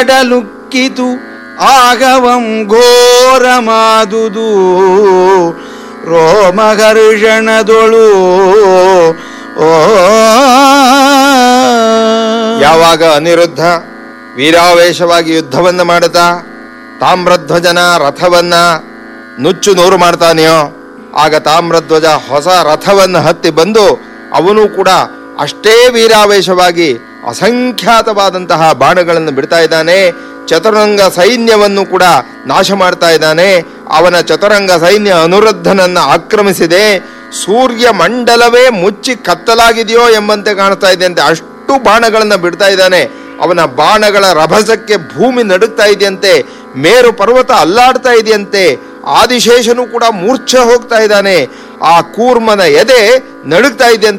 ಮಾಡಲುಕ್ಕಿತು ಆಗವಂ ಘೋರಮಾದುದು ರೋಮಘರ್ಷಣದೊಳು ಓ ಯಾವಾಗ ಅನಿರುದ್ಧ ವೀರಾವೇಶವಾಗಿ ಯುದ್ಧವನ್ನ ಮಾಡುತ್ತಾ ತಾಮ್ರಧ್ವಜನ ರಥವನ್ನ ನುಚ್ಚು ನೂರು ಮಾಡ್ತಾನೆಯೋ ಆಗ ತಾಮ್ರಧ್ವಜ ಹೊಸ ರಥವನ್ನು ಹತ್ತಿ ಬಂದು ಅವನು ಕೂಡ ಅಷ್ಟೇ ವೀರಾವೇಶವಾಗಿ ಅಸಂಖ್ಯಾತವಾದಂತಹ ಬಾಣಗಳನ್ನು ಬಿಡ್ತಾ ಇದ್ದಾನೆ ಚತುರಂಗ ಸೈನ್ಯವನ್ನು ಕೂಡ ನಾಶ ಮಾಡ್ತಾ ಇದ್ದಾನೆ ಅವನ ಚತುರಂಗ ಸೈನ್ಯ ಅನುರುದ್ಧನನ್ನ ಆಕ್ರಮಿಸಿದೆ ಸೂರ್ಯ ಮಂಡಲವೇ ಮುಚ್ಚಿ ಕತ್ತಲಾಗಿದೆಯೋ ಎಂಬಂತೆ ಕಾಣ್ತಾ ಇದೆ ಅಂತೆ ಅಷ್ಟು ಬಾಣಗಳನ್ನು ಬಿಡ್ತಾ ಇದ್ದಾನೆ ಅವನ ಬಾಣಗಳ ರಭಸಕ್ಕೆ ಭೂಮಿ ನಡುಗ್ತಾ ಇದೆಯಂತೆ ಮೇರು ಪರ್ವತ ಅಲ್ಲಾಡ್ತಾ ಇದೆಯಂತೆ ಆದಿಶೇಷನು ಕೂಡ ಮೂರ್ಛೆ ಹೋಗ್ತಾ ಇದ್ದಾನೆ ಆ ಕೂರ್ಮನ ಎದೆ ನಡುಗ್ತಾ ಇದೆಯಂತೆ